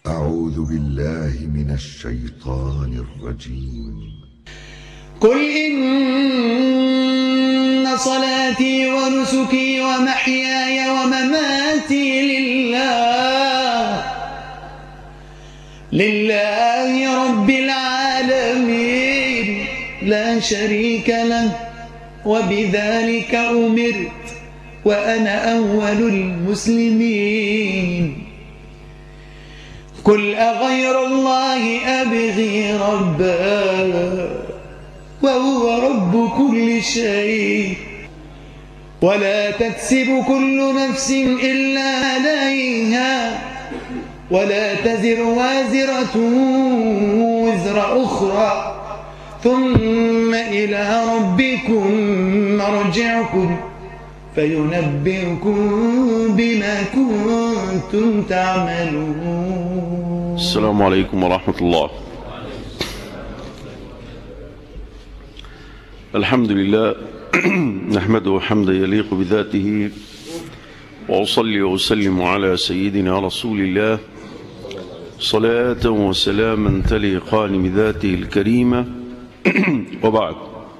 أعوذ بالله من الشيطان الرجيم قل إن صلاتي ونسكي ومحياي ومماتي لله لله رب العالمين لا شريك له وبذلك أمرت وأنا أول المسلمين قل أغير الله أبغي ربا وهو رب كل شيء ولا تكسب كل نفس إلا عليها ولا تزر وازرة وزر أخرى ثم إلى ربكم مرجعكم فينبئكم بما كنتم تعملون السلام عليكم ورحمة الله الحمد لله نحمده حمدا يليق بذاته وأصلي وأسلم على سيدنا رسول الله صلاة وسلاما تليقان بذاته الكريمة وبعد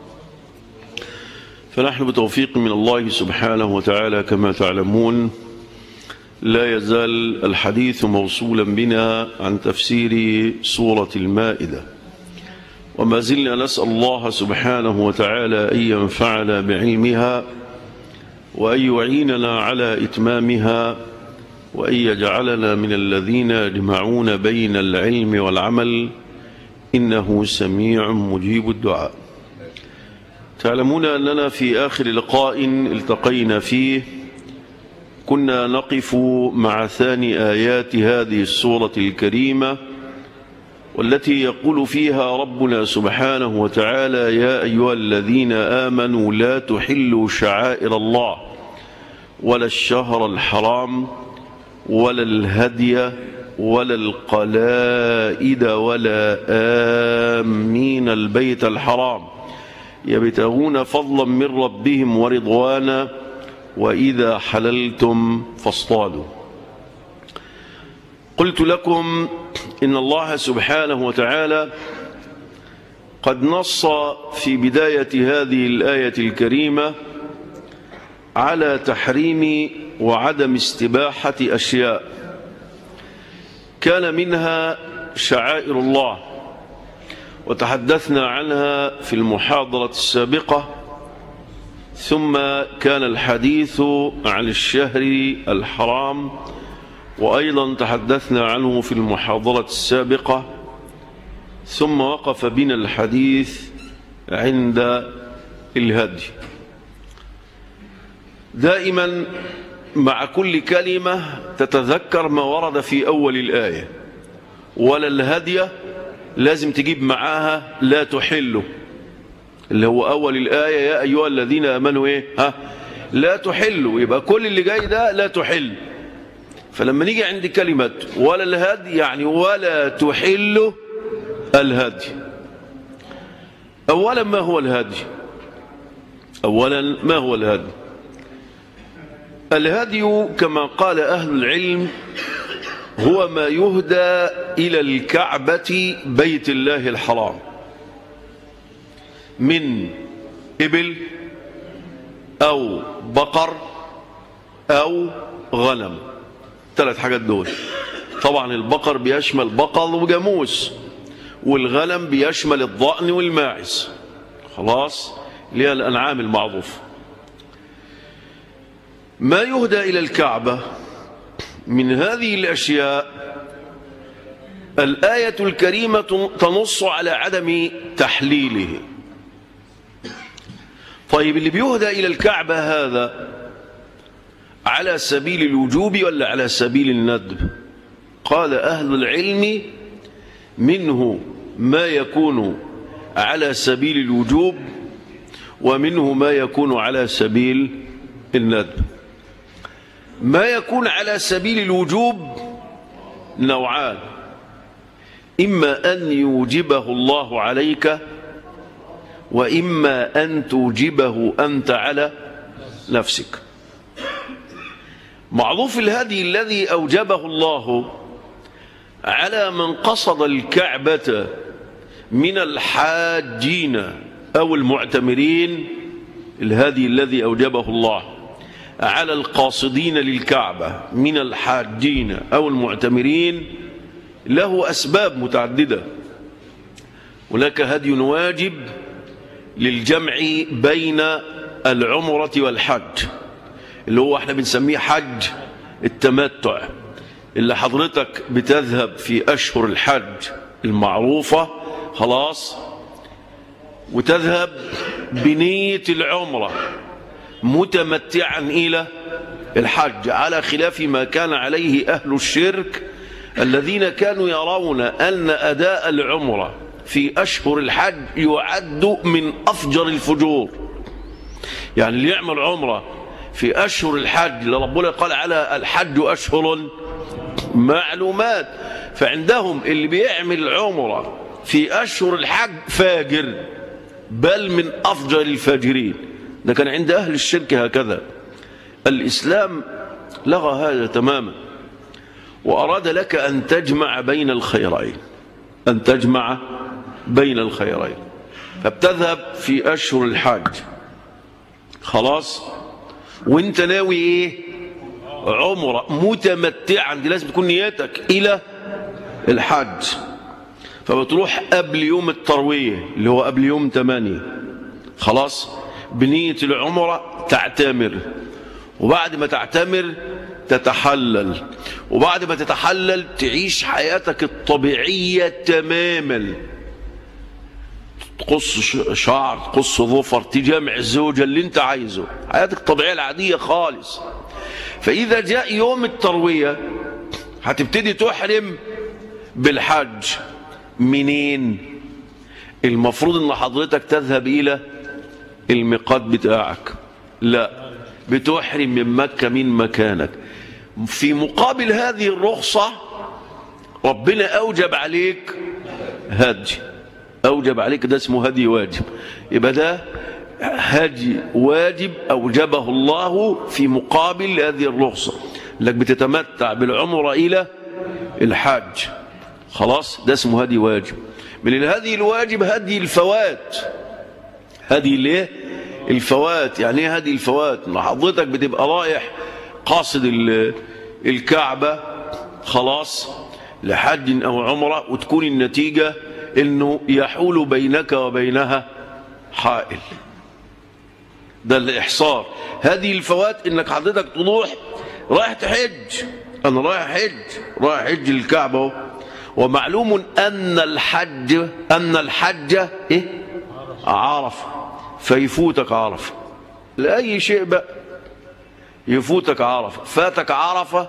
فنحن بتوفيق من الله سبحانه وتعالى كما تعلمون لا يزال الحديث موصولا بنا عن تفسير سورة المائدة وما زلنا نسأل الله سبحانه وتعالى أن ينفعنا بعلمها وأن يعيننا على إتمامها وأن يجعلنا من الذين يجمعون بين العلم والعمل إنه سميع مجيب الدعاء تعلمون أننا في آخر لقاء التقينا فيه كنا نقف مع ثاني آيات هذه السورة الكريمة والتي يقول فيها ربنا سبحانه وتعالى يا أيها الذين آمنوا لا تحلوا شعائر الله ولا الشهر الحرام ولا الهدي ولا القلائد ولا آمين البيت الحرام يبتغون فضلا من ربهم ورضوانا وإذا حللتم فاصطادوا قلت لكم إن الله سبحانه وتعالى قد نص في بداية هذه الآية الكريمة على تحريم وعدم استباحة أشياء كان منها شعائر الله وتحدثنا عنها في المحاضرة السابقة ثم كان الحديث عن الشهر الحرام وأيضا تحدثنا عنه في المحاضرة السابقة ثم وقف بنا الحديث عند الهدي دائما مع كل كلمة تتذكر ما ورد في أول الآية ولا الهدي لازم تجيب معاها لا تحله اللي هو أول الآية يا أيها الذين آمنوا إيه ها لا تحلوا يبقى كل اللي جاي ده لا تحل فلما نيجي عند كلمة ولا الهدي يعني ولا تحل الهدي أولا ما هو الهدي أولا ما هو الهدي الهدي كما قال أهل العلم هو ما يهدى إلى الكعبة بيت الله الحرام من إبل أو بقر أو غنم ثلاث حاجات دول طبعا البقر بيشمل بقل وجاموس والغنم بيشمل الضأن والماعز خلاص اللي هي الأنعام المعروفة ما يهدى إلى الكعبة من هذه الأشياء الآية الكريمة تنص على عدم تحليله طيب اللي بيهدى إلى الكعبة هذا على سبيل الوجوب ولا على سبيل الندب قال أهل العلم منه ما يكون على سبيل الوجوب ومنه ما يكون على سبيل الندب ما يكون على سبيل الوجوب نوعان إما أن يوجبه الله عليك وإما أن توجبه أنت على نفسك معروف الهدي الذي أوجبه الله على من قصد الكعبة من الحاجين أو المعتمرين الهدي الذي أوجبه الله على القاصدين للكعبة من الحاجين أو المعتمرين له أسباب متعددة هناك هدي واجب للجمع بين العمرة والحج اللي هو احنا بنسميه حج التمتع اللي حضرتك بتذهب في أشهر الحج المعروفة خلاص وتذهب بنية العمرة متمتعا إلى الحج على خلاف ما كان عليه أهل الشرك الذين كانوا يرون أن أداء العمرة في أشهر الحج يعد من أفجر الفجور يعني اللي يعمل عمرة في أشهر الحج لربنا قال على الحج أشهر معلومات فعندهم اللي بيعمل عمرة في أشهر الحج فاجر بل من أفجر الفاجرين ده كان عند أهل الشرك هكذا الإسلام لغى هذا تماما وأراد لك أن تجمع بين الخيرين أن تجمع بين الخيرين فبتذهب في أشهر الحج خلاص وانت ناوي ايه عمرة متمتعا دي لازم تكون نيتك إلى الحج فبتروح قبل يوم التروية اللي هو قبل يوم 8 خلاص بنية العمرة تعتمر وبعد ما تعتمر تتحلل وبعد ما تتحلل تعيش حياتك الطبيعية تماما تقص شعر تقص ظفر تجامع الزوجة اللي انت عايزه حياتك الطبيعية العادية خالص فإذا جاء يوم التروية هتبتدي تحرم بالحج منين المفروض ان حضرتك تذهب الى الميقات بتاعك لا بتحرم من مكة من مكانك في مقابل هذه الرخصة ربنا أوجب عليك هدي أوجب عليك ده اسمه هدي واجب يبقى ده هدي واجب أوجبه الله في مقابل هذه الرخصة لك بتتمتع بالعمرة إلى الحج خلاص ده اسمه هدي واجب من الهدي الواجب هدي الفوات هدي الايه الفوات يعني ايه هدي الفوات ان حضرتك بتبقى رايح قاصد الكعبة خلاص لحج او عمرة وتكون النتيجة انه يحول بينك وبينها حائل ده الاحصار هذه الفوات انك حضرتك تروح رايح تحج انا رايح حج رايح حج الكعبة ومعلوم ان الحج ان الحج ايه عرفه فيفوتك عرفه لاي شيء بقى يفوتك عرفه فاتك عرفه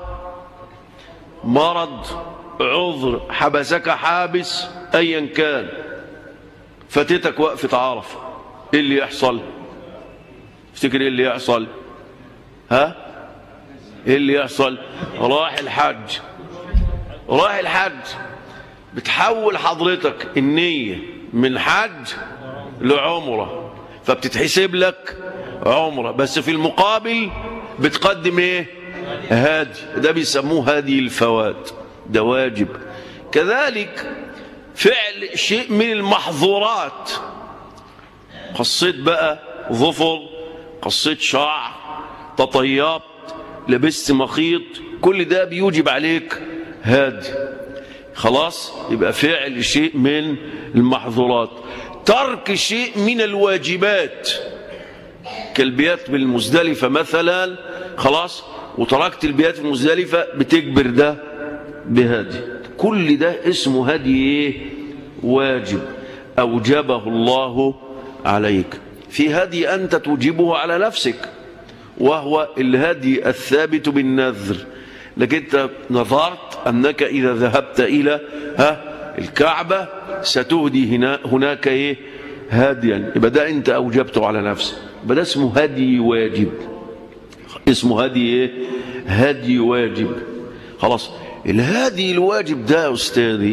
مرض عذر حبسك حابس ايا كان فاتتك وقفه عرفه ايه اللي يحصل افتكر ايه اللي يحصل ها ايه اللي يحصل راح الحج راح الحج بتحول حضرتك النية من حج لعمرة فبتتحسب لك عمرة بس في المقابل بتقدم ايه هادي ده بيسموه هادي الفوات ده واجب كذلك فعل شيء من المحظورات قصيت بقى ظفر قصيت شعر تطيبت لبست مخيط كل ده بيوجب عليك هادي خلاص يبقى فعل شيء من المحظورات ترك شيء من الواجبات كالبيات بالمزدلفة مثلا خلاص وتركت البيات المزدلفة بتكبر ده بهدي كل ده اسمه هدي ايه واجب أوجبه الله عليك في هدي أنت توجبه على نفسك وهو الهدي الثابت بالنذر لكن انت نظرت أنك إذا ذهبت إلى ها الكعبة ستهدي هنا هناك إيه هاديا يبقى ده أنت أوجبته على نفسك يبقى ده اسمه هدي واجب اسمه هدي إيه هدي واجب خلاص الهدي الواجب ده يا أستاذي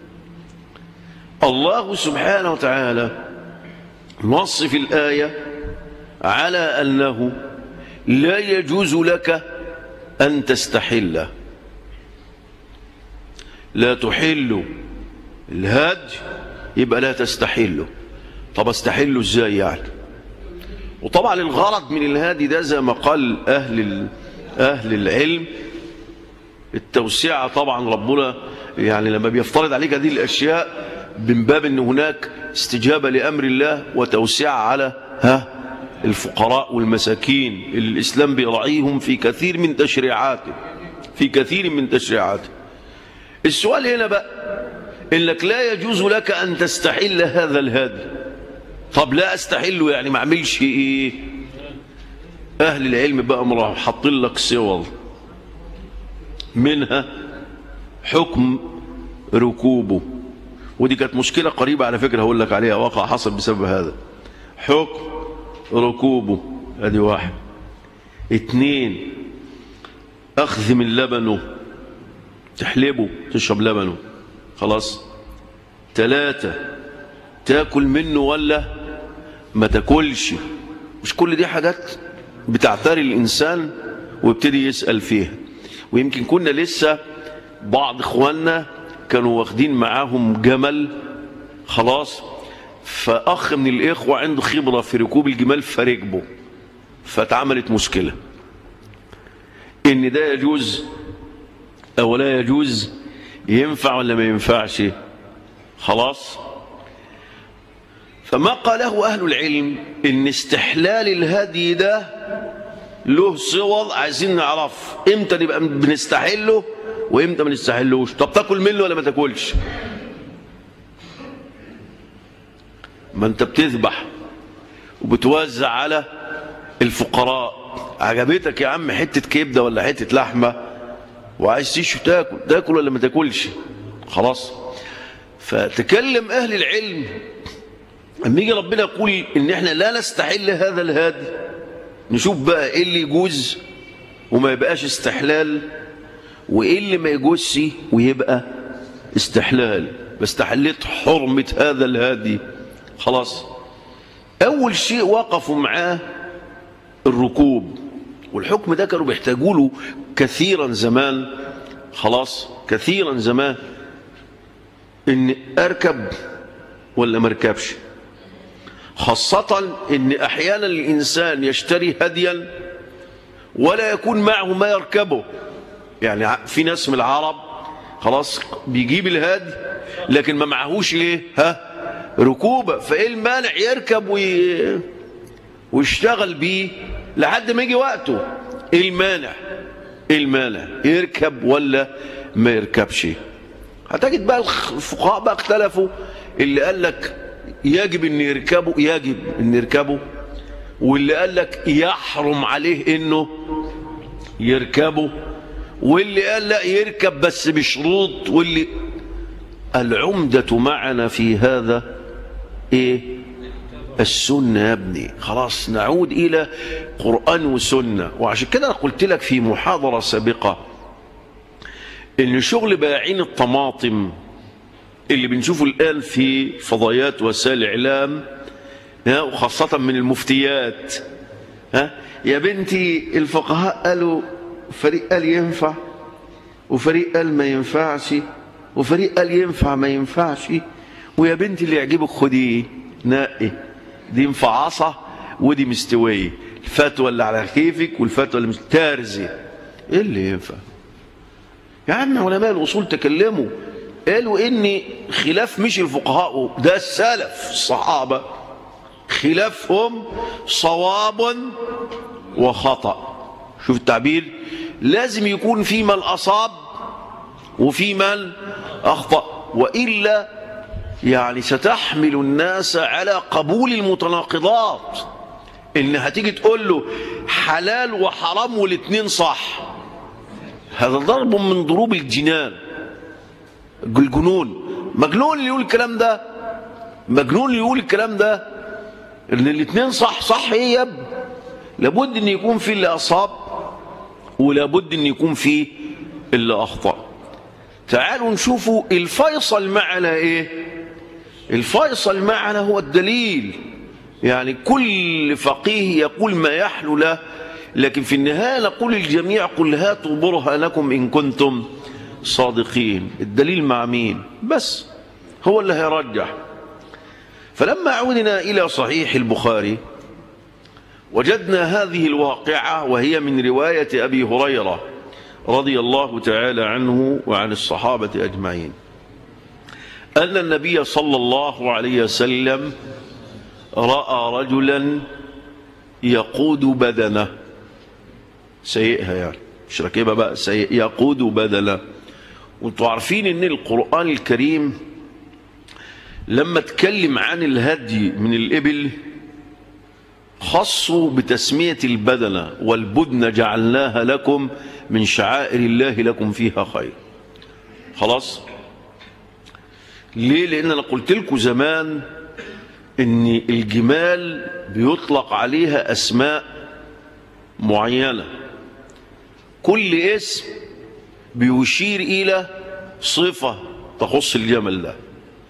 الله سبحانه وتعالى نص في الآية على أنه لا يجوز لك أن تستحل لا تحل الهدي يبقى لا تستحله طب استحله ازاي يعني وطبعا الغرض من الهادي ده زي ما قال أهل, ال- أهل العلم التوسعة طبعا ربنا يعني لما بيفترض عليك هذه الأشياء من باب أن هناك استجابة لأمر الله وتوسعة على ها الفقراء والمساكين اللي الإسلام بيراعيهم في كثير من تشريعاته في كثير من تشريعاته السؤال هنا بقى إنك لا يجوز لك أن تستحل هذا الهادي طب لا استحله يعني ما اعملش ايه اهل العلم بقى راح حاطين لك صور منها حكم ركوبه ودي كانت مشكلة قريبة على فكرة هقول لك عليها واقع حصل بسبب هذا حكم ركوبه ادي واحد اتنين اخذ من لبنه تحلبه تشرب لبنه خلاص ثلاثة تاكل منه ولا ما تاكلش مش كل دي حاجات بتعتري الإنسان ويبتدي يسأل فيها ويمكن كنا لسه بعض إخواننا كانوا واخدين معاهم جمل خلاص فأخ من الإخوة عنده خبرة في ركوب الجمال فركبه فاتعملت مشكلة إن ده يجوز أو لا يجوز ينفع ولا ما ينفعش خلاص فما قاله أهل العلم إن استحلال الهدي ده له صور عايزين نعرف إمتى نبقى بنستحله وإمتى ما نستحلوش طب تاكل منه ولا ما تاكلش ما أنت بتذبح وبتوزع على الفقراء عجبتك يا عم حتة كبدة ولا حتة لحمة وعايز تشوف تاكل تاكل ولا ما تاكلش خلاص فتكلم أهل العلم أما يجي ربنا يقول إن إحنا لا نستحل هذا الهادي نشوف بقى إيه اللي يجوز وما يبقاش استحلال وإيه اللي ما يجوزش ويبقى استحلال باستحليت حرمة هذا الهادي خلاص أول شيء وقفوا معاه الركوب والحكم ده كانوا بيحتاجوا له كثيرا زمان خلاص كثيرا زمان ان اركب ولا ما اركبش خاصة ان احيانا الانسان يشتري هديا ولا يكون معه ما يركبه يعني في ناس من العرب خلاص بيجيب الهادي لكن ما معهوش ايه ها ركوبة فايه المانع يركب وي... ويشتغل بيه لحد ما يجي وقته ايه المانع ايه المانع يركب ولا ما يركبش هتجد بقى الفقهاء بقى اختلفوا اللي قال لك يجب ان يركبوا يجب ان يركبوا واللي قال لك يحرم عليه انه يركبوا واللي قال لا يركب بس بشروط واللي العمدة معنا في هذا ايه السنة يا ابني خلاص نعود إلى قرآن وسنة وعشان كده أنا قلت لك في محاضرة سابقة إن شغل بايعين الطماطم اللي بنشوفه الآن في فضائيات وسائل الإعلام ها وخاصة من المفتيات ها يا بنتي الفقهاء قالوا فريق قال ينفع وفريق قال ما ينفعش وفريق قال ينفع ما ينفعش ويا بنتي اللي يعجبك خديه نقي دي مفعصة ودي مستوية الفتوى اللي على كيفك والفتوى اللي مش تارزي ايه اللي ينفع يا عم علماء الاصول تكلموا قالوا ان خلاف مش الفقهاء ده السلف الصحابة خلافهم صواب وخطأ شوف التعبير لازم يكون في من أصاب وفي من أخطأ وإلا يعني ستحمل الناس على قبول المتناقضات ان هتيجي تقول له حلال وحرام والاثنين صح هذا ضرب من ضروب الجنان الجنون مجنون اللي يقول الكلام ده مجنون اللي يقول الكلام ده ان الاثنين صح صح ايه يا ابني لابد ان يكون في اللي اصاب ولابد ان يكون في اللي اخطأ تعالوا نشوفوا الفيصل معنا ايه الفيصل معنا هو الدليل يعني كل فقيه يقول ما يحلو له لكن في النهاية نقول الجميع قل هاتوا برهانكم إن كنتم صادقين الدليل مع مين بس هو اللي هيرجح فلما عودنا إلى صحيح البخاري وجدنا هذه الواقعة وهي من رواية أبي هريرة رضي الله تعالى عنه وعن الصحابة أجمعين أن النبي صلى الله عليه وسلم رأى رجلا يقود بدنه سيئها يعني مش راكبها بقى سيء يقود بدنه وانتوا عارفين ان القرآن الكريم لما اتكلم عن الهدي من الإبل خصوا بتسمية البدنة والبدن جعلناها لكم من شعائر الله لكم فيها خير خلاص ليه لأن أنا قلت لكم زمان ان الجمال بيطلق عليها أسماء معينة كل اسم بيشير إلى صفة تخص الجمل ده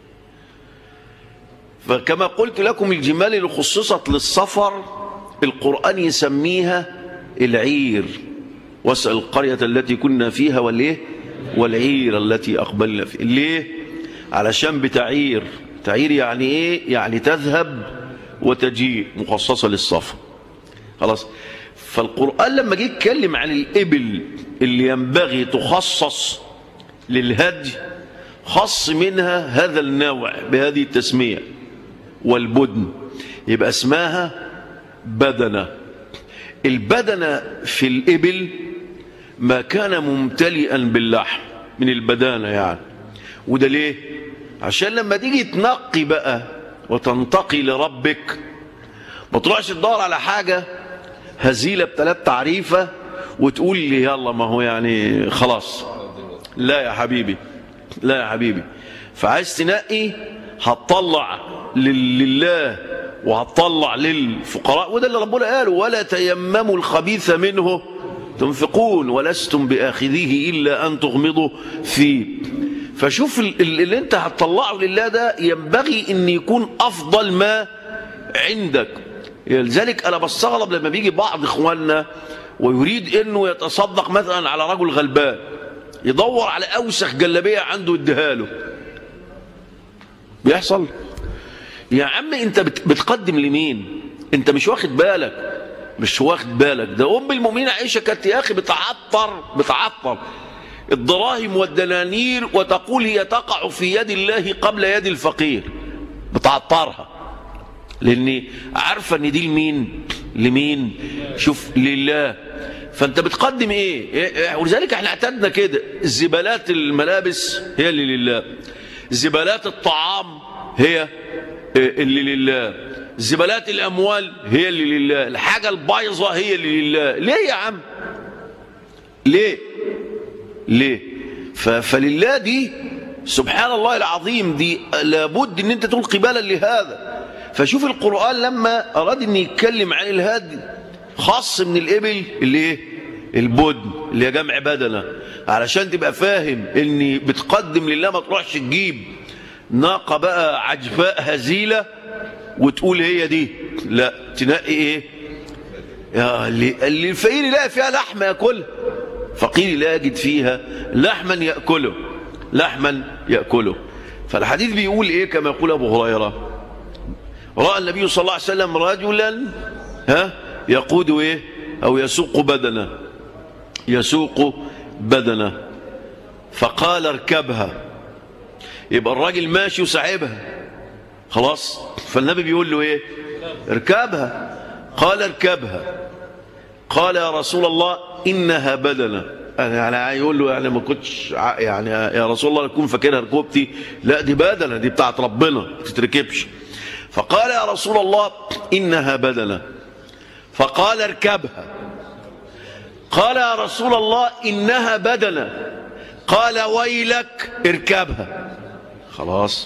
فكما قلت لكم الجمال اللي خصصت للسفر القرآن يسميها العير واسأل القرية التي كنا فيها والإيه والعير التي أقبلنا فيها ليه علشان بتعير تعير يعني إيه يعني تذهب وتجيء مخصصة للسفر خلاص فالقرآن لما جه يتكلم عن الإبل اللي ينبغي تخصص للهدي خص منها هذا النوع بهذه التسمية والبدن يبقى اسمها بدنة البدنة في الإبل ما كان ممتلئا باللحم من البدانة يعني وده ليه عشان لما تيجي تنقي بقى وتنتقي لربك ما تروحش تدور على حاجة هزيلة بثلاث تعريفة وتقول لي يلا ما هو يعني خلاص لا يا حبيبي لا يا حبيبي فعايز تنقي هتطلع لله وهتطلع للفقراء وده اللي ربنا قاله ولا تيمموا الخبيث منه تنفقون ولستم بآخذيه إلا أن تغمضوا فيه فشوف اللي انت هتطلعه لله ده ينبغي ان يكون أفضل ما عندك لذلك أنا بستغرب لما بيجي بعض إخواننا ويريد أنه يتصدق مثلا على رجل غلبان يدور على أوسخ جلبية عنده يديها له بيحصل يا عم انت بتقدم لمين انت مش واخد بالك مش واخد بالك ده ام المؤمنين عائشه كانت يا اخي بتعطر بتعطر الدراهم والدنانير وتقول هي تقع في يد الله قبل يد الفقير بتعطرها لاني عارفه ان دي لمين لمين شوف لله فانت بتقدم ايه ولذلك احنا اعتدنا كده زبالات الملابس هي اللي لله زبالات الطعام هي اللي لله زبالات الاموال هي اللي لله الحاجه البايظه هي اللي لله ليه يا عم ليه ليه فلله دي سبحان الله العظيم دي لابد ان انت تلقي بالا لهذا فشوف القرآن لما أراد أن يتكلم عن الهدي خاص من الإبل اللي إيه؟ البدن اللي هي جمع بدنة علشان تبقى فاهم أن بتقدم لله ما تروحش تجيب ناقة بقى عجفاء هزيلة وتقول هي دي لا تنقي إيه يا اللي, اللي الفقير يلاقي فيها لحم يأكلها فقير لا يجد فيها لحما يأكله لحما يأكله فالحديث بيقول إيه كما يقول أبو هريرة رأى النبي صلى الله عليه وسلم رجلا ها يقود ايه او يسوق بدنه يسوق بدنه فقال اركبها يبقى الراجل ماشي وساعبها خلاص فالنبي بيقول له ايه اركبها قال اركبها قال يا رسول الله انها بدنه يعني يقول له يعني ما كنتش يعني يا رسول الله اكون فاكرها ركوبتي لا دي بدنه دي بتاعت ربنا ما تتركبش فقال يا رسول الله إنها بدنة فقال اركبها قال يا رسول الله إنها بدنة قال ويلك اركبها خلاص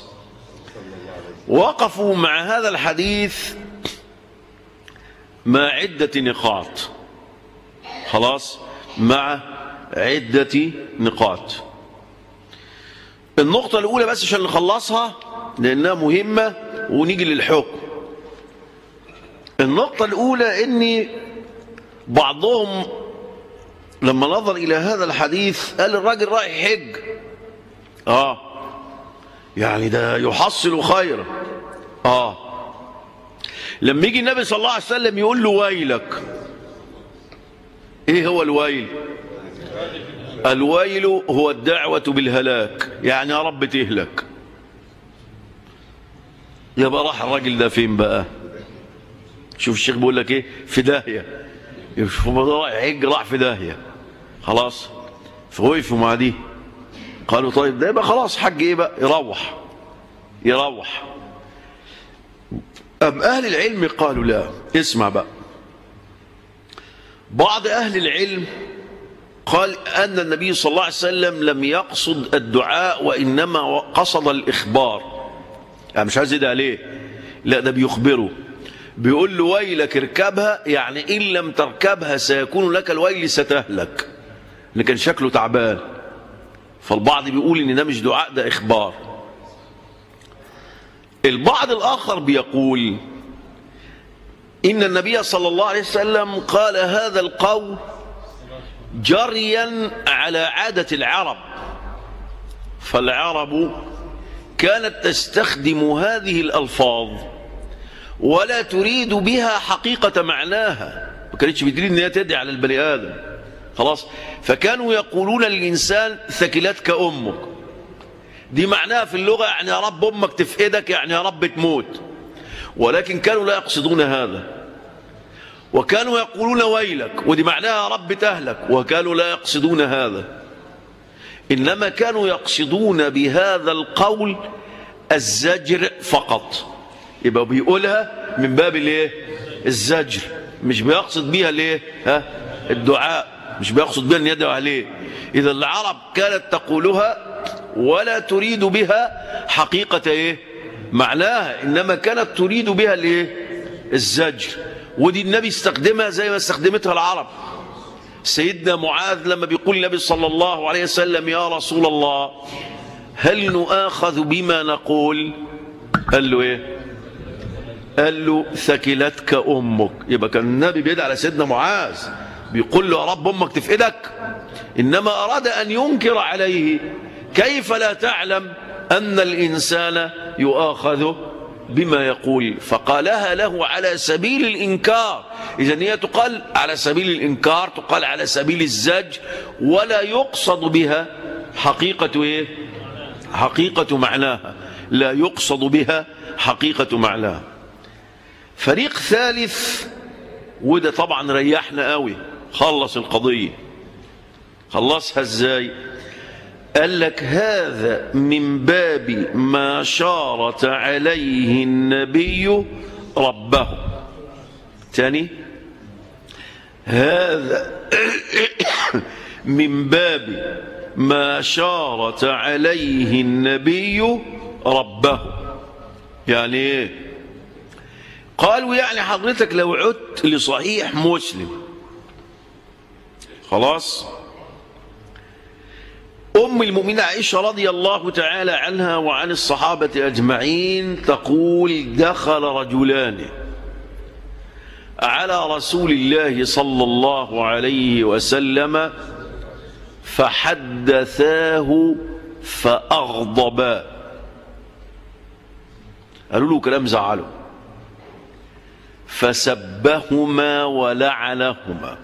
وقفوا مع هذا الحديث مع عدة نقاط خلاص مع عدة نقاط النقطة الأولى بس عشان نخلصها لأنها مهمة ونيجي للحكم النقطة الأولى أن بعضهم لما نظر إلى هذا الحديث قال الراجل رايح حج آه يعني ده يحصل خيرا آه لما يجي النبي صلى الله عليه وسلم يقول له ويلك ايه هو الويل الويل هو الدعوة بالهلاك يعني يا رب تهلك يبقى راح الراجل ده فين بقى شوف الشيخ بيقول لك ايه في داهية شوف رايح حج راح في داهية خلاص فوقفوا مع دي قالوا طيب ده يبقى خلاص حج ايه بقى يروح يروح أم أهل العلم قالوا لا اسمع بقى بعض أهل العلم قال أن النبي صلى الله عليه وسلم لم يقصد الدعاء وإنما قصد الإخبار يعني مش عايز يدعي عليه لا ده بيخبره بيقول له ويلك اركبها يعني إن لم تركبها سيكون لك الويل ستهلك اللي كان شكله تعبان فالبعض بيقول ان ده مش دعاء ده اخبار البعض الاخر بيقول ان النبي صلى الله عليه وسلم قال هذا القول جريا على عاده العرب فالعرب كانت تستخدم هذه الالفاظ ولا تريد بها حقيقه معناها ما كانتش بتريد ان هي تدعي على البني ادم خلاص فكانوا يقولون للإنسان ثكلتك أمك دي معناها في اللغة يعني يا رب أمك تفقدك يعني يا رب تموت ولكن كانوا لا يقصدون هذا وكانوا يقولون ويلك ودي معناها يا رب تهلك وكانوا لا يقصدون هذا إنما كانوا يقصدون بهذا القول الزجر فقط يبقى بيقولها من باب الايه الزجر مش بيقصد بيها الايه ها الدعاء مش بيقصد بها ان يدعو عليه اذا العرب كانت تقولها ولا تريد بها حقيقه ايه معناها انما كانت تريد بها الايه الزجر ودي النبي استخدمها زي ما استخدمتها العرب سيدنا معاذ لما بيقول النبي صلى الله عليه وسلم يا رسول الله هل نؤاخذ بما نقول قال له ايه قال له ثكلتك امك يبقى كان النبي بيدعي على سيدنا معاذ بيقول له يا رب امك تفقدك انما اراد ان ينكر عليه كيف لا تعلم ان الانسان يؤاخذ بما يقول فقالها له على سبيل الانكار اذا هي تقال على سبيل الانكار تقال على سبيل الزج ولا يقصد بها حقيقه ايه حقيقه معناها لا يقصد بها حقيقه معناها فريق ثالث وده طبعا ريحنا قوي خلص القضية خلصها ازاي قال لك هذا من باب ما شارت عليه النبي ربه تاني هذا من باب ما شارت عليه النبي ربه يعني ايه قالوا يعني حضرتك لو عدت لصحيح مسلم خلاص أم المؤمنين عائشة رضي الله تعالى عنها وعن الصحابة أجمعين تقول دخل رجلان على رسول الله صلى الله عليه وسلم فحدثاه فأغضبا قالوا له كلام زعله فسبهما ولعنهما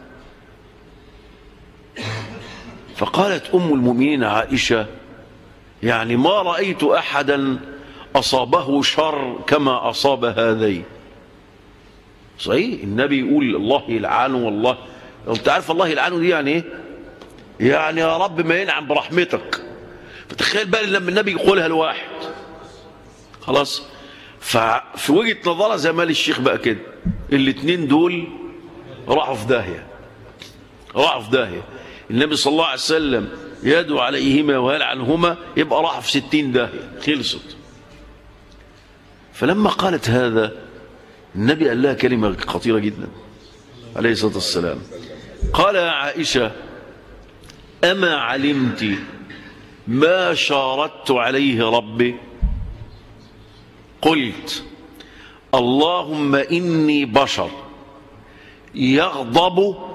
فقالت أم المؤمنين عائشة يعني ما رأيت أحدا أصابه شر كما أصاب هذين صحيح النبي يقول الله يلعنه والله انت عارف الله يلعنه دي يعني ايه يعني يا رب ما ينعم برحمتك فتخيل بقى لما النبي يقولها لواحد خلاص ففي وجهه نظرها زي مال الشيخ بقى كده الاثنين دول راحوا في داهيه راحوا في داهيه النبي صلى الله عليه وسلم يدعو عليهما ويلعنهما يبقى راح في ستين داهية خلصت فلما قالت هذا النبي قال لها كلمة خطيرة جدا عليه الصلاة والسلام قال يا عائشة أما علمت ما شاردت عليه ربي قلت اللهم إني بشر يغضب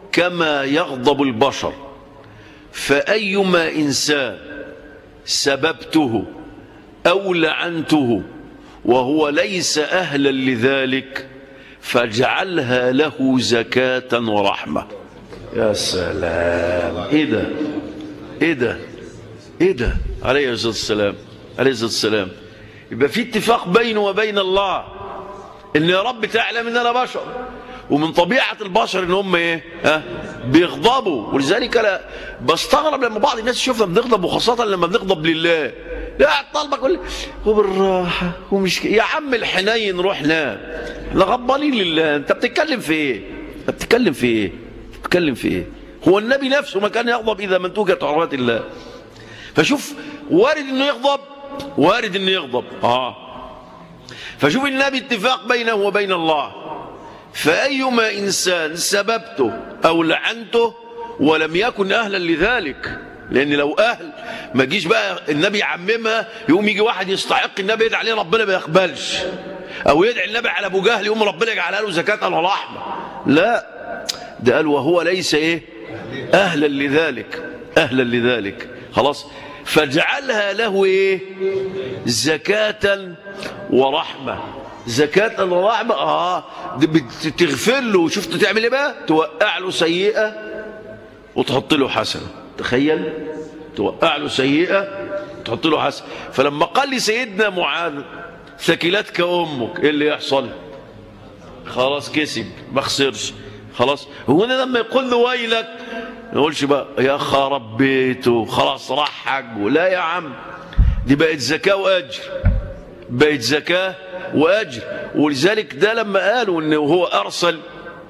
كما يغضب البشر فأيما إنسان سببته أو لعنته وهو ليس أهلا لذلك فاجعلها له زكاة ورحمة يا سلام إيه ده إيه ده إيه ده عليه الصلاة والسلام عليه الصلاة والسلام يبقى في اتفاق بينه وبين الله ان يا رب تعلم ان انا بشر ومن طبيعه البشر ان هم ايه ها بيغضبوا ولذلك انا بستغرب لما بعض الناس يشوفنا بنغضب وخاصه لما بنغضب لله لا طالبه كل وبالراحه ومش ك- يا عم الحنين روح نام احنا غضبانين لله انت بتتكلم في ايه انت بتتكلم في ايه بتتكلم في ايه هو النبي نفسه ما كان يغضب اذا من توجد حرمات الله فشوف وارد انه يغضب وارد انه يغضب اه فشوف النبي اتفاق بينه وبين الله فأيما إنسان سببته أو لعنته ولم يكن أهلا لذلك لأن لو أهل ما جيش بقى النبي يعممها يقوم يجي واحد يستحق النبي يدعي عليه ربنا ما يقبلش أو يدعي النبي على أبو جهل يقوم ربنا يجعلها له زكاة ورحمة لا ده قال وهو ليس إيه أهلا لذلك أهلا لذلك خلاص فاجعلها له إيه زكاة ورحمة زكاة ورحمة اه دي بتغفر له شفت تعمل ايه بقى توقع له سيئة وتحط له حسنة تخيل توقع له سيئة تحط له حسنة فلما قال لي سيدنا معاذ ثكلتك امك ايه اللي يحصل خلاص كسب ما خسرش خلاص هو انا لما يقول له ويلك ما يقولش بقى يا خرب بيته خلاص راح حجه لا يا عم دي بقت زكاة واجر بقت زكاة وأجر ولذلك ده لما قالوا أنه هو أرسل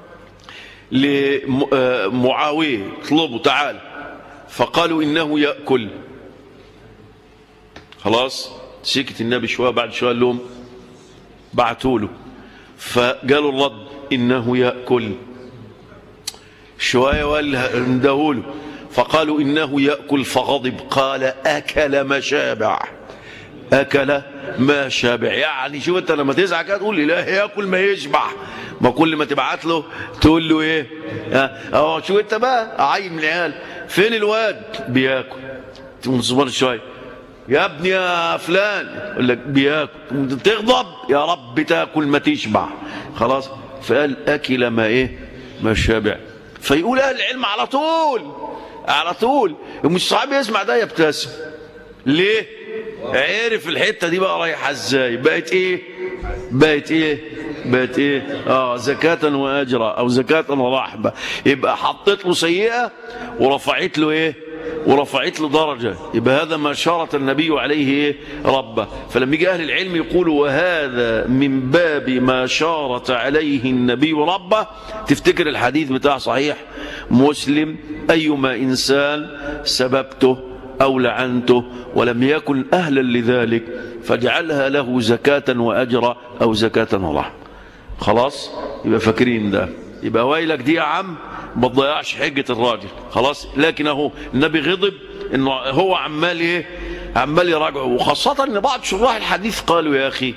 لمعاوية اطلبوا تعال فقالوا إنه يأكل خلاص سكت النبي شوية بعد شوية قال لهم بعتوا له فقالوا الرد إنه يأكل شوية وقال له فقالوا إنه يأكل فغضب قال أكل ما شابع أكل ما شبع يعني شوف أنت لما تزعل كده تقول لا يأكل ما يشبع ما كل ما تبعت له تقول له إيه أهو شو أنت بقى عين من العيال فين الواد بياكل تقوم تصبر شوية يا ابني يا فلان يقول لك بياكل تغضب يا رب تاكل ما تشبع خلاص فقال أكل ما إيه ما شبع فيقول أهل العلم على طول على طول مش صعب يسمع ده يبتسم ليه عرف الحته دي بقى رايحه ازاي بقت ايه بقت ايه بقت ايه اه زكاه واجرا او زكاه ورحمه يبقى حطيت له سيئه ورفعت له ايه ورفعت له درجة يبقى هذا ما شارت النبي عليه إيه؟ ربه فلما يجي أهل العلم يقولوا وهذا من باب ما شارت عليه النبي ربه تفتكر الحديث بتاع صحيح مسلم أيما إنسان سببته أو لعنته ولم يكن أهلا لذلك فاجعلها له زكاة وأجرا أو زكاة ورحمة خلاص يبقى فاكرين ده يبقى ويلك دي يا عم ما تضيعش حجة الراجل خلاص لكن اهو النبي غضب انه هو عمال ايه عمال يراجعه وخاصة ان بعض شراح الحديث قالوا يا اخي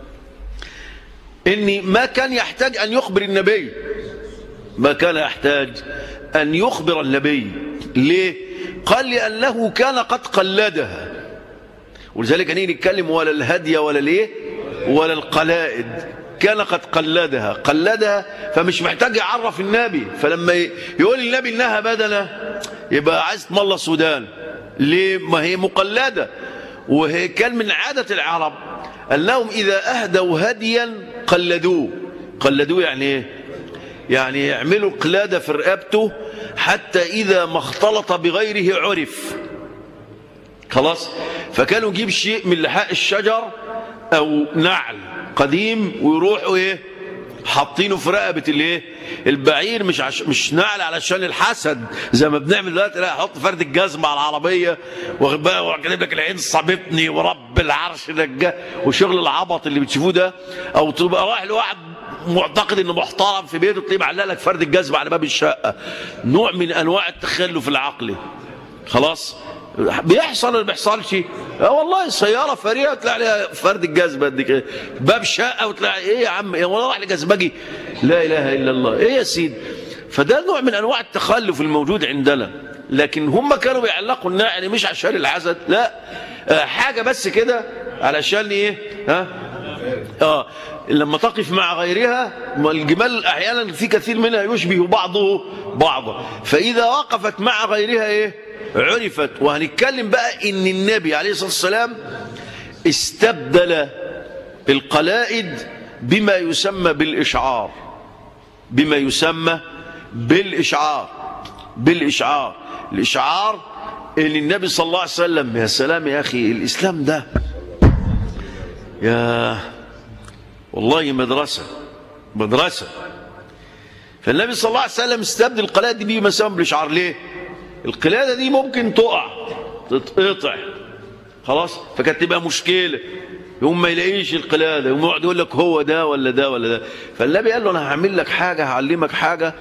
اني ما كان يحتاج ان يخبر النبي ما كان يحتاج ان يخبر النبي ليه قال لأنه كان قد قلدها ولذلك نيجي نتكلم ولا الهدي ولا الايه ولا القلائد كان قد قلدها قلدها فمش محتاج يعرف النبي فلما يقول النبي انها بدنه يبقى عايز تملى السودان ليه ما هي مقلده وهي كان من عاده العرب انهم اذا اهدوا هديا قلدوه قلدوه يعني ايه يعني يعملوا قلاده في رقبته حتى اذا ما اختلط بغيره عرف خلاص فكانوا يجيب شيء من لحاء الشجر او نعل قديم ويروحوا ايه حاطينه في رقبه الايه البعير مش عش... مش نعل علشان الحسد زي ما بنعمل دلوقتي لا احط فرد الجزمه على العربيه واخد بالك وكاتب لك العين صابتني ورب العرش نجاه وشغل العبط اللي بتشوفوه ده او تبقى رايح لواحد معتقد انه محترم في بيته تلاقيه معلق لك فرد الجزمه على باب الشقه نوع من انواع التخلف العقلي خلاص بيحصل ولا ما بيحصلش اه والله سياره فريقه تلاقي عليها فرد الجزمه قد كده باب شقه وتلاقي ايه يا عم يا والله راح لجزمجي لا اله الا الله ايه يا سيدي فده نوع من انواع التخلف الموجود عندنا لكن هم كانوا بيعلقوا الناعي يعني مش عشان العزد لا آه، حاجه بس كده علشان ايه ها اه لما تقف مع غيرها ما الجمال احيانا في كثير منها يشبه بعضه بعضا فاذا وقفت مع غيرها ايه عرفت وهنتكلم بقى ان النبي عليه الصلاه والسلام استبدل القلائد بما يسمى بالاشعار بما يسمى بالاشعار بالاشعار الاشعار اللي النبي صلى الله عليه وسلم يا سلام يا اخي الاسلام ده يا والله مدرسة مدرسة فالنبي صلى الله عليه وسلم استبدل القلادة دي بما يسمى بالإشعار ليه القلادة دي ممكن تقع تتقطع خلاص فكانت تبقى مشكلة يوم ما يلاقيش القلادة يوم يقعد يقول لك هو ده ولا ده ولا ده فالنبي قال له أنا هعمل لك حاجة هعلمك حاجة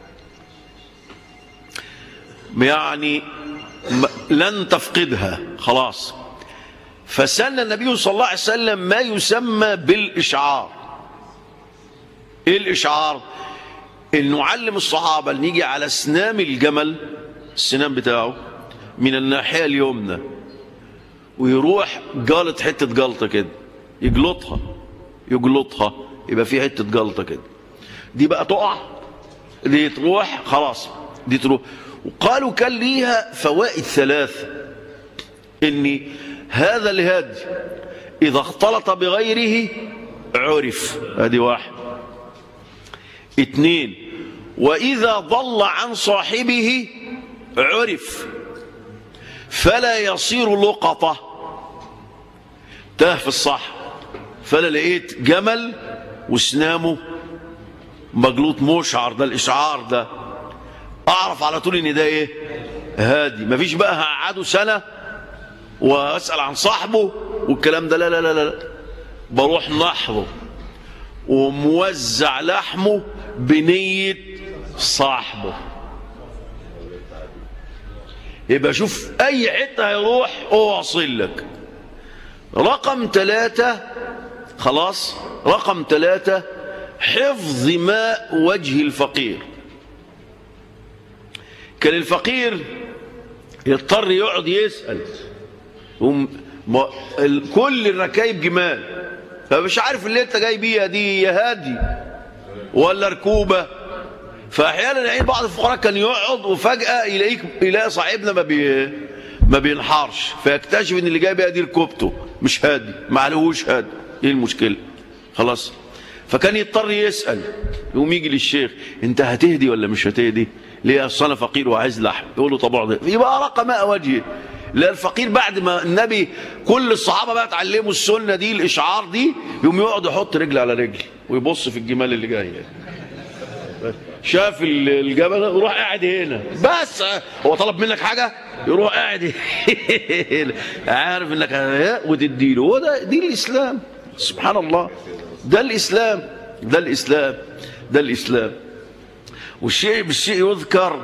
يعني م- لن تفقدها خلاص فسن النبي صلى الله عليه وسلم ما يسمى بالإشعار إيه الإشعار إنه علم الصحابة اللي يجي على سنام الجمل السنام بتاعه من الناحية اليمنى ويروح جالط حتة جلطة كده يجلطها يجلطها يبقى في حتة جلطة كده دي بقى تقع دي تروح خلاص دي تروح وقالوا كان ليها فوائد ثلاثة ان هذا الهادي اذا اختلط بغيره عرف ادي واحد اتنين واذا ضل عن صاحبه عرف فلا يصير لقطة تاه في الصح فلا لقيت جمل وسنامه مجلوط مشعر ده الاشعار ده اعرف على طول ان ده ايه هادي مفيش بقى هقعده سنه واسال عن صاحبه والكلام ده لا لا لا لا بروح نحره وموزع لحمه بنيه صاحبه يبقى شوف اي حته هيروح هو واصل لك رقم ثلاثة خلاص رقم ثلاثة حفظ ماء وجه الفقير كان الفقير يضطر يقعد يسأل وم- ما- ال- كل الركايب جمال فمش عارف اللي انت جاي بيها دي يا هادي ولا ركوبه فاحيانا يلاقي بعض الفقراء كان يقعد وفجاه يلاقيك يلاقي صاحبنا ما بي ما بينحرش فيكتشف ان اللي جاي بيها دي ركوبته مش هادي ما عليهوش هادي ايه المشكله خلاص فكان يضطر يسال يقوم يجي للشيخ انت هتهدي ولا مش هتهدي ليه اصل انا فقير وعايز لحم يقول له طب اقعد يبقى رقم ماء وجهه لا الفقير بعد ما النبي كل الصحابه بقى اتعلموا السنه دي الاشعار دي يقوم يقعد يحط رجل على رجل ويبص في الجمال اللي جاي شاف ال- الجبل يروح قاعد هنا بس هو طلب منك حاجه يروح قاعد هنا عارف انك ه- وتديله هو ده دي الاسلام سبحان الله ده الاسلام ده الاسلام ده الاسلام والشيء بالشيء يذكر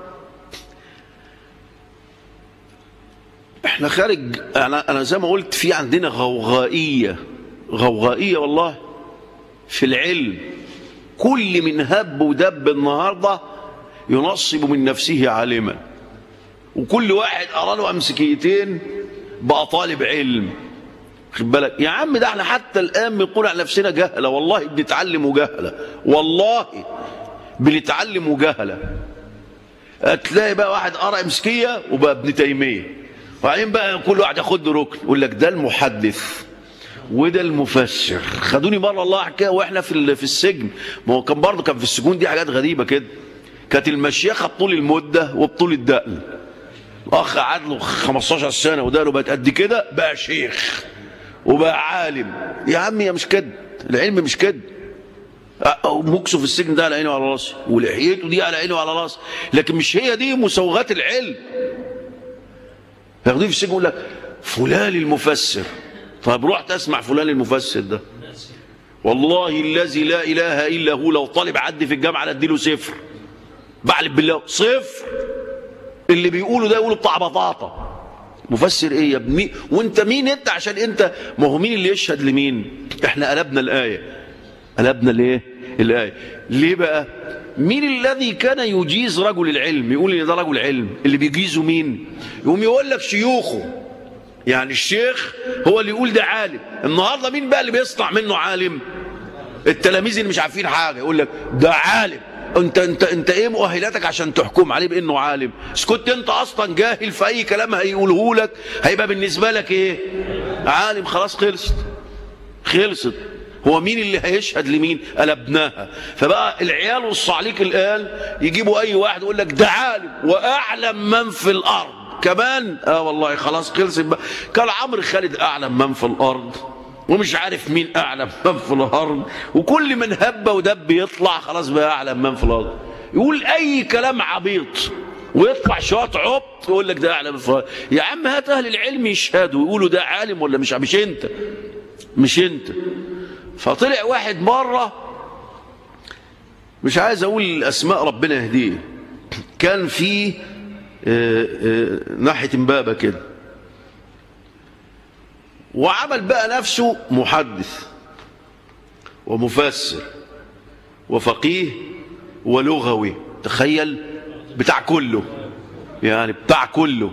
احنا خارج انا انا زي ما قلت في عندنا غوغائيه غوغائيه والله في العلم كل من هب ودب النهارده ينصب من نفسه عالما وكل واحد قرا له امسكيتين بقى طالب علم خد بالك يا عم ده احنا حتى الان بنقول على نفسنا جهله والله بنتعلم جهله والله بنتعلم جهله هتلاقي بقى واحد قرا امسكيه وبقى ابن تيميه وبعدين بقى كل واحد ياخد له ركن يقول لك ده المحدث وده المفسر خدوني مره الله حكايه واحنا في ال- في السجن ما هو كان برضه كان في السجون دي حاجات غريبه كده كانت المشيخه بطول المده وبطول الدقن الاخ قعد له 15 سنه ودقنه بقت قد كده بقى شيخ وبقى عالم يا عم يا مش كده العلم مش كده أه، مكسه في السجن ده على عينه وعلى راسه ولحيته دي على عينه وعلى راسه لكن مش هي دي مسوغات العلم ياخدوه في السجن يقول لك فلان المفسر طب رحت اسمع فلان المفسر ده والله الذي لا اله الا هو لو طالب عدي في الجامعه اديله صفر بعلم بالله صفر اللي بيقوله ده يقوله بتاع بطاطا مفسر ايه يا ابني وانت مين انت عشان انت ما هو مين اللي يشهد لمين احنا قلبنا الايه قلبنا الايه الايه ليه بقى مين الذي كان يجيز رجل العلم يقول ان ده رجل علم اللي بيجيزه مين يقوم يقول لك شيوخه يعني الشيخ هو اللي يقول ده عالم النهارده مين بقى اللي بيصنع منه عالم التلاميذ اللي مش عارفين حاجه يقول لك ده عالم انت انت انت ايه مؤهلاتك عشان تحكم عليه بانه عالم اسكت انت اصلا جاهل في اي كلام هيقوله لك هيبقى بالنسبه لك ايه عالم خلاص خلصت خلصت هو مين اللي هيشهد لمين قلبناها فبقى العيال والصعليك الان يجيبوا اي واحد يقول لك ده عالم واعلم من في الارض كمان اه والله خلاص خلصت بقى كان عمرو خالد اعلم من في الارض ومش عارف مين اعلم من في الارض وكل من هب ودب يطلع خلاص بقى اعلم من في الارض يقول اي كلام عبيط ويطلع شويه عبط يقول لك ده اعلم من في الارض يا عم هات اهل العلم يشهدوا ويقولوا ده عالم ولا مش مش انت مش انت فطلع واحد مره مش عايز اقول اسماء ربنا يهديه كان في آه، آه، ناحيه امبابه كده وعمل بقى نفسه محدث ومفسر وفقيه ولغوي تخيل بتاع كله يعني بتاع كله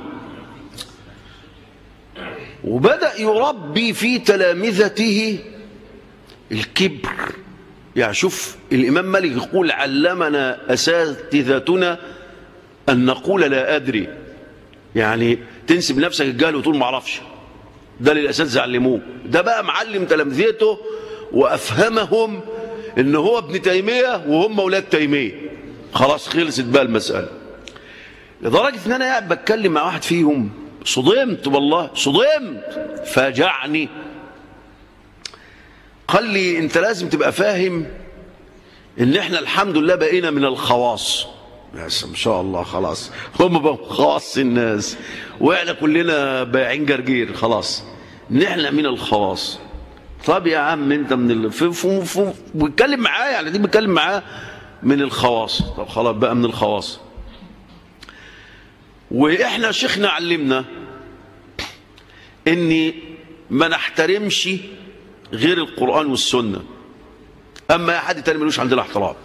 وبدأ يربي في تلامذته الكبر يعني شوف الإمام مالك يقول علمنا أساتذتنا أن نقول لا أدري يعني تنسب نفسك الجهل وتقول ما اعرفش ده اللي الاساتذه علموه ده بقى معلم تلامذته وافهمهم ان هو ابن تيميه وهم اولاد تيميه خلاص خلصت بقى المساله لدرجه ان انا قاعد بتكلم مع واحد فيهم صدمت والله صدمت فاجعني قال لي انت لازم تبقى فاهم ان احنا الحمد لله بقينا من الخواص بس ما شاء الله خلاص هم بقوا خواص الناس واحنا كلنا بايعين جرجير خلاص نحن من الخواص طب يا عم انت من ال... في... في... في... بيتكلم معاه يعني دي بيتكلم معاه من الخواص طب خلاص بقى من الخواص واحنا شيخنا علمنا ان ما نحترمش غير القرآن والسنة اما اي حد تاني ملوش عندنا احترام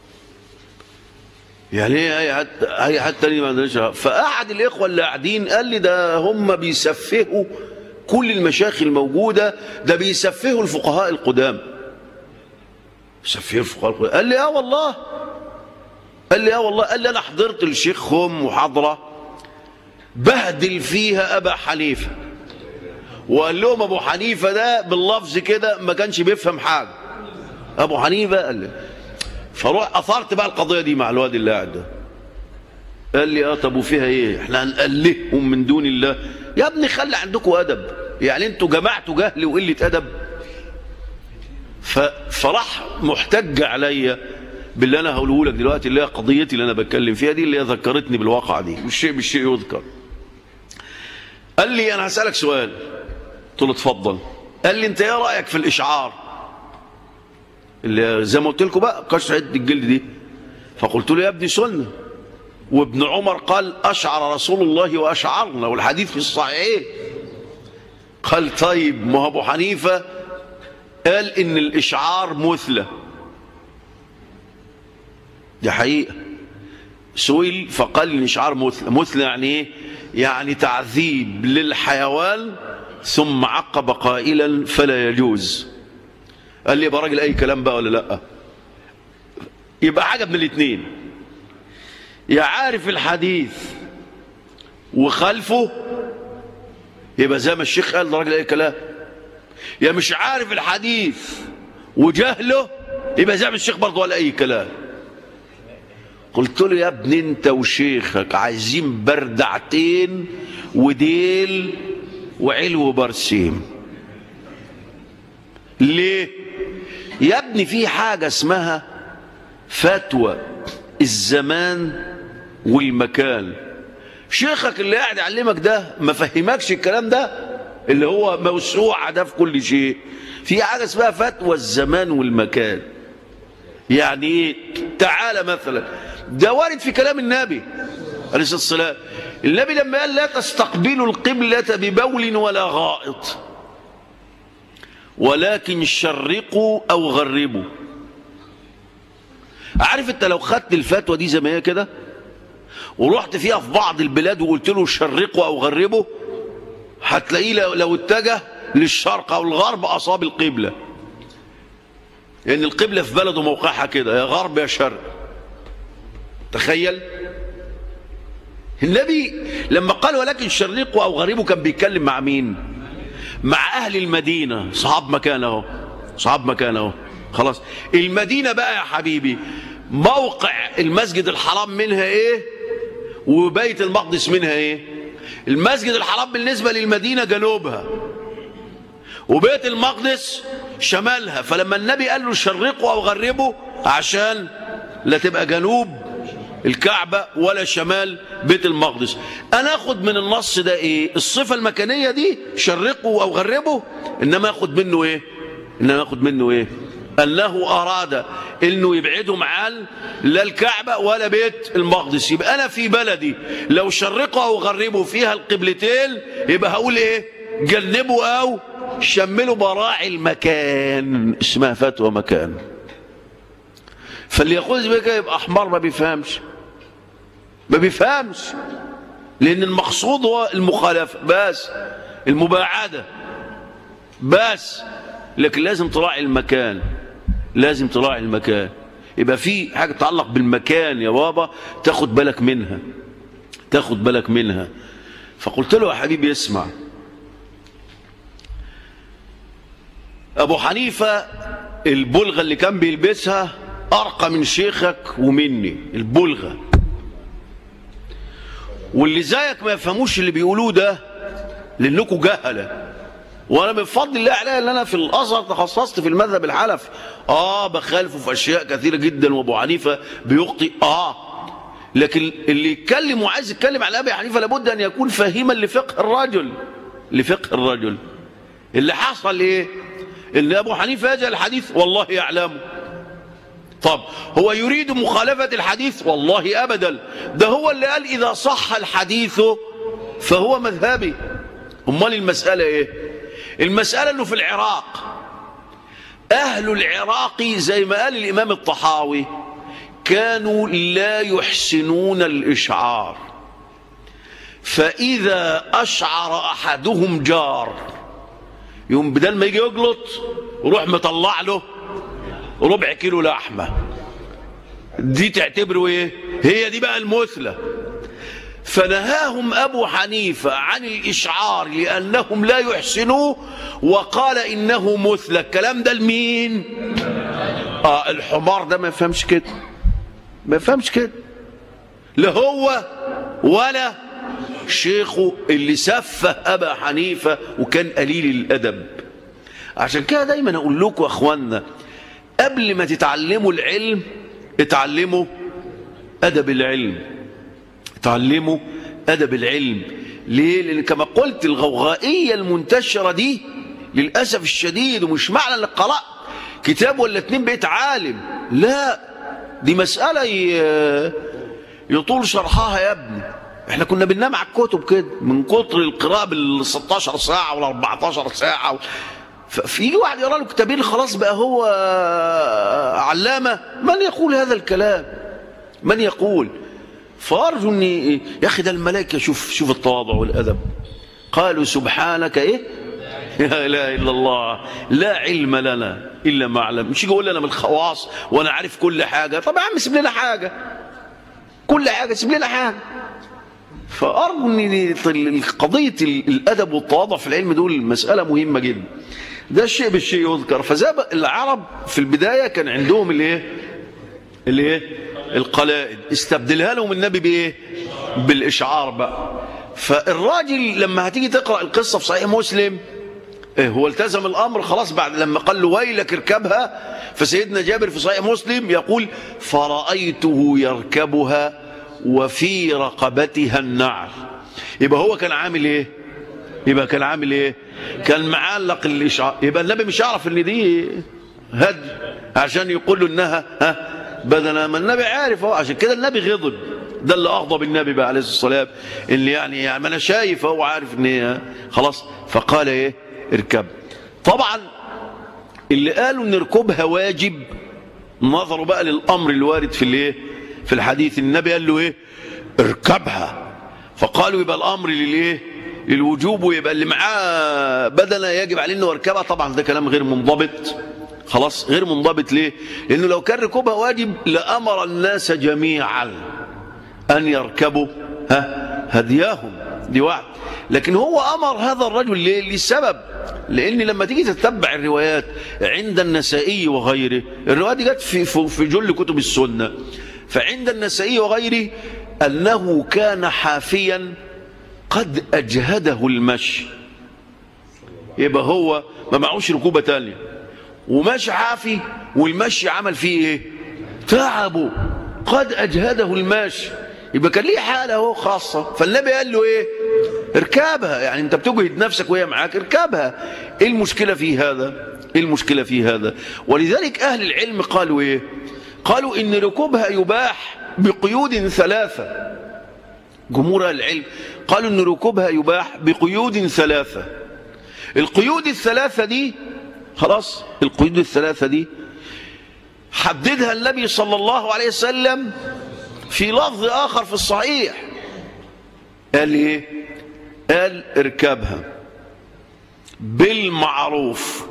يعني ايه اي حد اي حد تاني ما عندناش فقعد الاخوه اللي قاعدين قال لي ده هم بيسفهوا كل المشايخ الموجوده ده بيسفهوا الفقهاء القدام بيسفهوا الفقهاء القدام قال لي اه والله قال لي اه والله قال لي انا حضرت لشيخهم محاضره بهدل فيها ابا حنيفه وقال لهم ابو حنيفه ده باللفظ كده ما كانش بيفهم حاجه ابو حنيفه قال لي فروح اثرت بقى القضيه دي مع الواد اللي قاعد ده قال لي اه طب وفيها ايه احنا هنقلههم من دون الله يا ابني خلي عندكم ادب يعني انتوا جمعتوا جهل وقله ادب ف... فراح محتج عليا باللي انا هقوله لك دلوقتي اللي هي قضيتي اللي انا بتكلم فيها دي اللي هي ذكرتني بالواقعه دي والشيء بالشيء يذكر قال لي انا هسالك سؤال قلت له اتفضل قال لي انت ايه رايك في الاشعار اللي زي ما قلت لكم بقى قشعه الجلد دي فقلت له يا ابني سنه وابن عمر قال اشعر رسول الله واشعرنا والحديث في الصحيحين قال طيب ما هو ابو حنيفه قال ان الاشعار مثلى دي حقيقه سئل فقال الاشعار مثلى مثلى يعني ايه يعني تعذيب للحيوان ثم عقب قائلا فلا يجوز قال لي يبقى راجل اي كلام بقى ولا لا يبقى حاجه من الاثنين يا عارف الحديث وخلفه يبقى زي ما الشيخ قال ده راجل اي كلام يا مش عارف الحديث وجهله يبقى زي ما الشيخ برضه ولا اي كلام قلت له يا ابني انت وشيخك عايزين بردعتين وديل وعلو برسيم ليه يا ابني في حاجة اسمها فتوى الزمان والمكان شيخك اللي قاعد يعلمك ده ما فهمكش الكلام ده اللي هو موسوعة ده في كل شيء في حاجة اسمها فتوى الزمان والمكان يعني ايه تعالى مثلا ده وارد في كلام النبي عليه الصلاة والسلام النبي لما قال لا تستقبلوا القبلة ببول ولا غائط ولكن شرقوا أو غربوا عارف انت لو خدت الفتوى دي زي ما هي كده ورحت فيها في بعض البلاد وقلت له شرقوا او غربوا هتلاقيه لو, لو اتجه للشرق او الغرب اصاب القبله لان القبله في بلده موقعها كده يا غرب يا شرق تخيل النبي لما قال ولكن شرقوا او غربوا كان بيتكلم مع مين مع اهل المدينه صحاب مكانه صحاب مكانه خلاص المدينه بقى يا حبيبي موقع المسجد الحرام منها ايه وبيت المقدس منها ايه المسجد الحرام بالنسبه للمدينه جنوبها وبيت المقدس شمالها فلما النبي قال له شرقوا او غربوا عشان لا تبقى جنوب الكعبة ولا شمال بيت المقدس انا اخد من النص ده ايه الصفة المكانية دي شرقوا او غربوا انما اخد منه ايه انما اخد منه ايه انه اراد انه يبعدهم عن لا الكعبة ولا بيت المقدس يبقى انا في بلدي لو شرقوا او غربوا فيها القبلتين يبقى هقول ايه جنبوا او شملوا براعي المكان اسمها فتوى مكان فاللي يقول زي كده يبقى احمر ما بيفهمش ما بيفهمش لان المقصود هو المخالفه بس المباعده بس لكن لازم تراعي المكان لازم تراعي المكان يبقى في حاجه تتعلق بالمكان يا بابا تاخد بالك منها تاخد بالك منها فقلت له يا حبيبي اسمع ابو حنيفه البلغه اللي كان بيلبسها ارقى من شيخك ومني البلغه واللي زيك ما يفهموش اللي بيقولوه ده لانكم جهله وانا من فضل الله عليا ان انا في الازهر تخصصت في المذهب الحنفي اه بخالفه في اشياء كثيره جدا وابو حنيفه بيخطئ اه لكن اللي يتكلم وعايز يتكلم على ابي حنيفه لابد ان يكون فاهما لفقه الرجل لفقه الرجل اللي حصل ايه ان ابو حنيفه يجعل الحديث والله يعلمه طب هو يريد مخالفة الحديث والله أبدا ده هو اللي قال إذا صح الحديث فهو مذهبي أمال المسألة إيه المسألة أنه في العراق أهل العراق زي ما قال الإمام الطحاوي كانوا لا يحسنون الإشعار فإذا أشعر أحدهم جار يوم بدل ما يجي يجلط روح مطلع له ربع كيلو لحمة دي تعتبره ايه هي دي بقى المثلة فنهاهم أبو حنيفة عن الإشعار لأنهم لا يحسنوه وقال إنه مثلى الكلام ده لمين آه الحمار ده ما يفهمش كده ما يفهمش كده لا هو ولا شيخه اللي سفه أبا حنيفة وكان قليل الأدب عشان كده دايما أقول لكم يا أخوانا قبل ما تتعلموا العلم اتعلموا أدب العلم اتعلموا أدب العلم ليه؟ لأن كما قلت الغوغائية المنتشرة دي للأسف الشديد ومش معنى انك قرأت كتاب ولا اتنين بقيت عالم لا دي مسألة يطول شرحها يا ابني احنا كنا بننام على الكتب كده من كتر القراءة بال 16 ساعة ولا 14 ساعة فيجي واحد يقرا له كتابين خلاص بقى هو علامة من يقول هذا الكلام من يقول فأرجو أن يا أخي ده الملائكة شوف شوف التواضع والأدب قالوا سبحانك إيه لا إله إلا الله لا علم لنا إلا ما علم مش يقول لنا من الخواص وأنا عارف كل حاجة طب يا عم سيب لنا حاجة كل حاجة سيب لنا حاجة فأرجو أن قضية الأدب والتواضع في العلم دول مسألة مهمة جدا ده الشيء بالشيء يذكر فزي العرب في البداية كان عندهم الايه الايه القلائد استبدلها لهم النبي بايه بالاشعار بقى فالراجل لما هتيجي تقرا القصه في صحيح مسلم إيه هو التزم الامر خلاص بعد لما قال له ويلك اركبها فسيدنا جابر في صحيح مسلم يقول فرايته يركبها وفي رقبتها النعل يبقى هو كان عامل ايه يبقى كان عامل ايه كان معلق الاشعار يبقى النبي مش يعرف ان دي هدي عشان يقول له انها ها بدنا ما النبي عارف اهو عشان كده النبي غضب ده اللي اغضب النبي بقى عليه الصلاه والسلام اللي يعني يعني ما انا شايف هو عارف ان هي خلاص فقال ايه اركب طبعا اللي قالوا ان ركوبها واجب نظروا بقى للامر الوارد في الايه في الحديث النبي قال له ايه اركبها فقالوا يبقى الامر للايه للوجوب ويبقى اللي معاه بدنه يجب عليه انه يركبها طبعا ده كلام غير منضبط خلاص غير منضبط ليه لانه لو كان ركوبها واجب لامر الناس جميعا ان يركبوا ها هدياهم دي واحد لكن هو امر هذا الرجل ليه لسبب لان لما تيجي تتبع الروايات عند النسائي وغيره الروايات دي جت في في في جل كتب السنه فعند النسائي وغيره انه كان حافيا قد اجهده المشي يبقى هو ما معهوش ركوبه تانية وماشي حافي والمشي عمل فيه ايه تعبه قد اجهده المشي يبقى كان ليه حاله اهو خاصه فالنبي قال له ايه اركبها يعني انت بتجهد نفسك وهي معاك اركبها ايه المشكله في هذا ايه المشكله في هذا ولذلك اهل العلم قالوا ايه قالوا ان ركوبها يباح بقيود ثلاثه جمهور أهل العلم قالوا ان ركوبها يباح بقيود ثلاثه القيود الثلاثه دي خلاص القيود الثلاثه دي حددها النبي صلى الله عليه وسلم في لفظ آخر في الصحيح قال ايه قال اركبها بالمعروف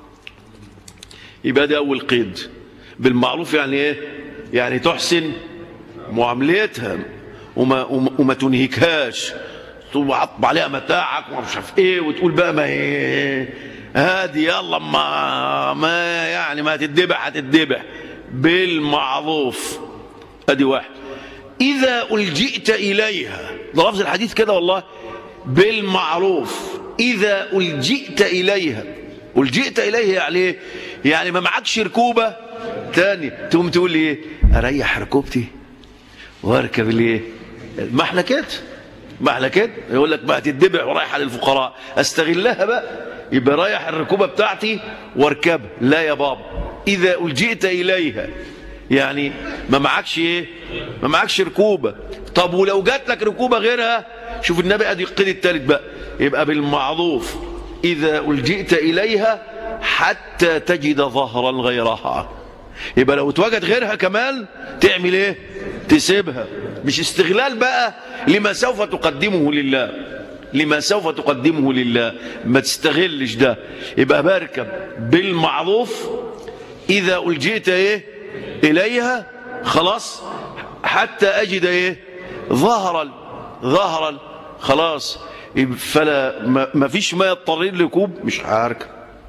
يبقى ده أول قيد بالمعروف يعني ايه يعني تحسن معاملتها وما, وما, وما تنهكهاش تعطب عليها متاعك وما مش عارف ايه وتقول بقى ما ايه هادي يلا ما ما يعني ما هتتذبح هتتذبح بالمعروف ادي واحد إذا ألجئت إليها ده لفظ الحديث كده والله بالمعروف إذا ألجئت إليها ألجئت إليها يعني إيه؟ يعني ما معكش ركوبة تاني تقوم تقول لي إيه أريح ركوبتي وأركب الإيه ما احنا كده ما احنا كده يقول لك بقى تتدبع ورايحة للفقراء أستغلها بقى يبقى رايح الركوبة بتاعتي واركبها لا يا بابا إذا ألجئت إليها يعني ما معكش ايه ما معكش ركوبة طب ولو جات لك ركوبة غيرها شوف النبي ادي القيد الثالث بقى يبقى بالمعروف إذا ألجئت إليها حتى تجد ظهرا غيرها يبقى لو اتوجد غيرها كمان تعمل ايه تسيبها مش استغلال بقى لما سوف تقدمه لله لما سوف تقدمه لله ما تستغلش ده يبقى بركب بالمعروف إذا ألجئت ايه إليها خلاص حتى أجد إيه ظهرا ظهرا خلاص فلا ما فيش ما يضطرين لركوب مش هركب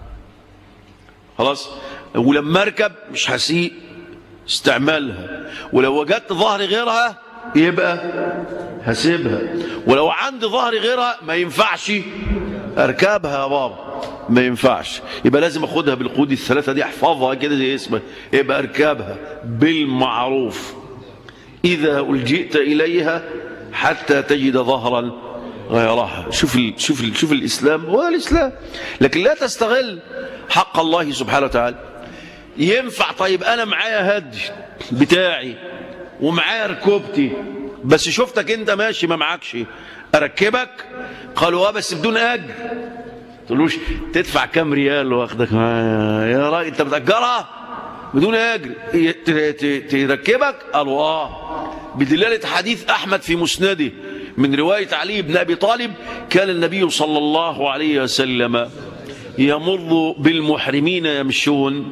خلاص ولما اركب مش هسيء استعمالها ولو وجدت ظهر غيرها يبقى هسيبها ولو عندي ظهر غيرها ما ينفعش اركبها يا بابا ما ينفعش يبقى لازم اخدها بالقود الثلاثه دي احفظها كده زي اسمها يبقى اركبها بالمعروف اذا الجئت اليها حتى تجد ظهرا غيرها شوف ال شوف ال شوف الاسلام هو الاسلام لكن لا تستغل حق الله سبحانه وتعالى ينفع طيب انا معايا هدي بتاعي ومعايا ركوبتي بس شفتك انت ماشي ما معكش اركبك قالوا اه بس بدون اجر تقولوش تدفع كام ريال واخدك معايا يا راجل انت بتأجرها بدون اجر تركبك قالوا اه بدلالة حديث احمد في مسنده من رواية علي بن ابي طالب كان النبي صلى الله عليه وسلم يمر بالمحرمين يمشون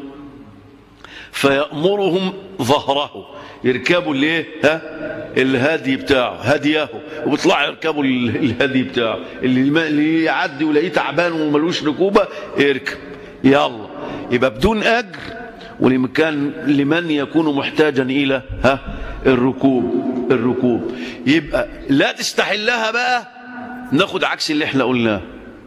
فيأمرهم ظهره يركبوا الايه ها الهدي بتاعه هديه وبيطلعوا يركبوا الهدي بتاعه اللي اللي يعدي ولاقيه تعبان وملوش ركوبه يركب يلا يبقى بدون اجر ولمكان لمن يكون محتاجا الى ها الركوب الركوب يبقى لا تستحلها بقى ناخد عكس اللي احنا قلناه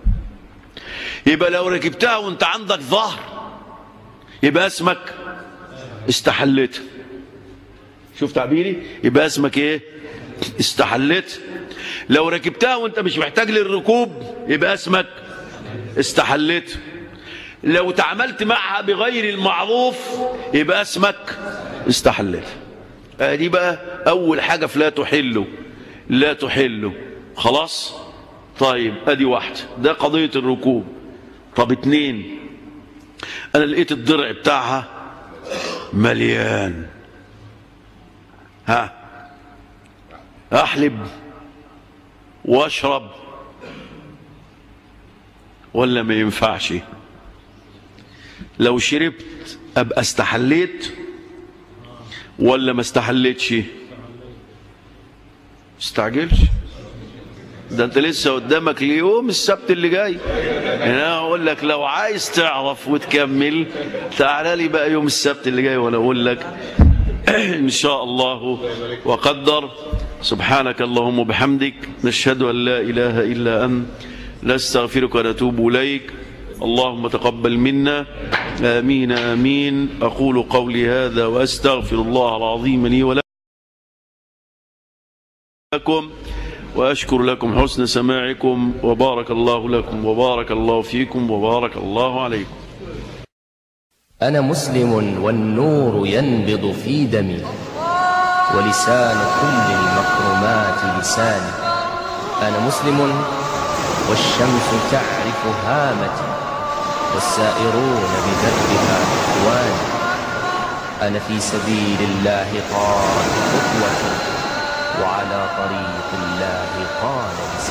يبقى لو ركبتها وانت عندك ظهر يبقى اسمك استحلتها شوف تعبيري يبقى اسمك ايه استحلت لو ركبتها وانت مش محتاج للركوب يبقى اسمك استحلت لو تعاملت معها بغير المعروف يبقى اسمك استحلت دي بقى اول حاجة في لا تحله لا تحله خلاص طيب ادي واحدة ده قضية الركوب طب اتنين انا لقيت الضرع بتاعها مليان ها احلب واشرب ولا ما ينفعش لو شربت ابقى استحليت ولا ما استحليتش استعجلش ده انت لسه قدامك اليوم السبت اللي جاي انا اقول لك لو عايز تعرف وتكمل تعال لي بقى يوم السبت اللي جاي وانا اقول لك ان شاء الله وقدر سبحانك اللهم وبحمدك نشهد ان لا اله الا انت نستغفرك ونتوب اليك اللهم تقبل منا امين امين اقول قولي هذا واستغفر الله العظيم لي ولكم واشكر لكم حسن سماعكم وبارك الله لكم وبارك الله فيكم وبارك الله عليكم أنا مسلم والنور ينبض في دمي ولسان كل المكرمات لساني أنا مسلم والشمس تعرف هامتي والسائرون بدربها إخواني أنا في سبيل الله قاد خطوة وعلى طريق الله قال لساني